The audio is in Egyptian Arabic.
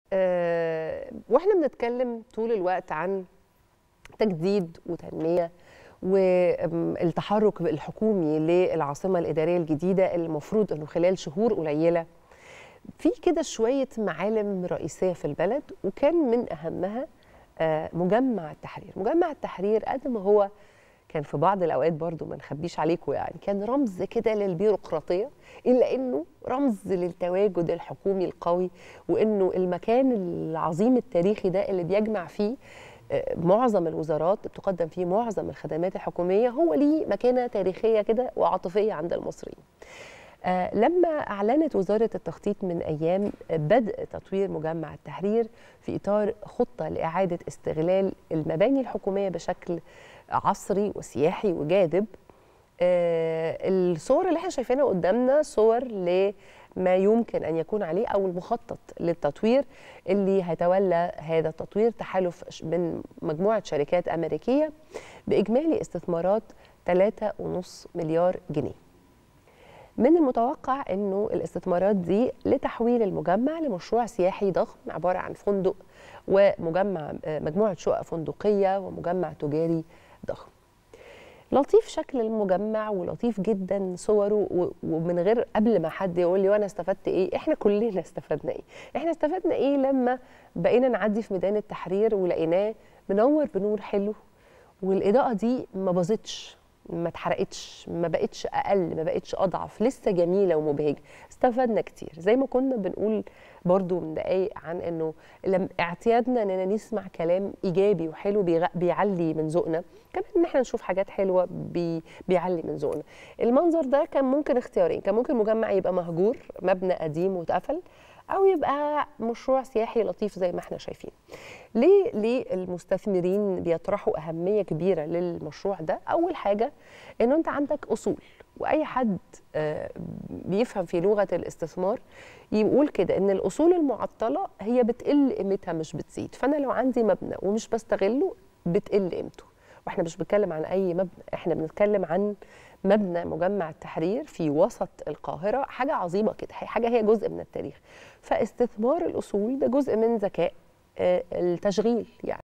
آه، واحنا بنتكلم طول الوقت عن تجديد وتنميه والتحرك الحكومي للعاصمه الاداريه الجديده اللي المفروض انه خلال شهور قليله في كده شويه معالم رئيسيه في البلد وكان من اهمها آه، مجمع التحرير مجمع التحرير قد ما هو كان في بعض الاوقات برضو ما نخبيش عليكم يعني كان رمز كده للبيروقراطيه الا انه رمز للتواجد الحكومي القوي وانه المكان العظيم التاريخي ده اللي بيجمع فيه آه، معظم الوزارات بتقدم فيه معظم الخدمات الحكوميه هو ليه مكانه تاريخيه كده وعاطفيه عند المصريين. آه، لما أعلنت وزارة التخطيط من أيام بدء تطوير مجمع التحرير في إطار خطة لإعادة استغلال المباني الحكومية بشكل عصري وسياحي وجاذب آه، الصور اللي احنا شايفينها قدامنا صور لما يمكن أن يكون عليه أو المخطط للتطوير اللي هيتولى هذا التطوير تحالف من مجموعة شركات أمريكية بإجمالي استثمارات 3.5 مليار جنيه من المتوقع انه الاستثمارات دي لتحويل المجمع لمشروع سياحي ضخم عباره عن فندق ومجمع مجموعه شقق فندقيه ومجمع تجاري ضخم. لطيف شكل المجمع ولطيف جدا صوره ومن غير قبل ما حد يقول لي وانا استفدت ايه احنا كلنا استفدنا ايه احنا استفدنا ايه لما بقينا نعدي في ميدان التحرير ولقيناه منور بنور حلو والاضاءه دي ما باظتش ما اتحرقتش ما بقتش اقل ما بقتش اضعف لسه جميله ومبهجه استفدنا كتير زي ما كنا بنقول برضو من دقايق عن انه لم اعتيادنا اننا نسمع كلام ايجابي وحلو بيغ... بيعلي من ذوقنا كمان ان احنا نشوف حاجات حلوه بي... بيعلي من ذوقنا المنظر ده كان ممكن اختيارين كان ممكن مجمع يبقى مهجور مبنى قديم واتقفل او يبقى مشروع سياحي لطيف زي ما احنا شايفين ليه ليه المستثمرين بيطرحوا اهميه كبيره للمشروع ده اول حاجه انه انت عندك اصول واي حد بيفهم في لغه الاستثمار يقول كده ان الاصول المعطله هي بتقل قيمتها مش بتزيد فانا لو عندي مبنى ومش بستغله بتقل قيمته واحنا مش بنتكلم عن اي مبنى احنا بنتكلم عن مبنى مجمع التحرير في وسط القاهره حاجه عظيمه كده حاجه هي جزء من التاريخ فاستثمار الاصول ده جزء من ذكاء التشغيل يعني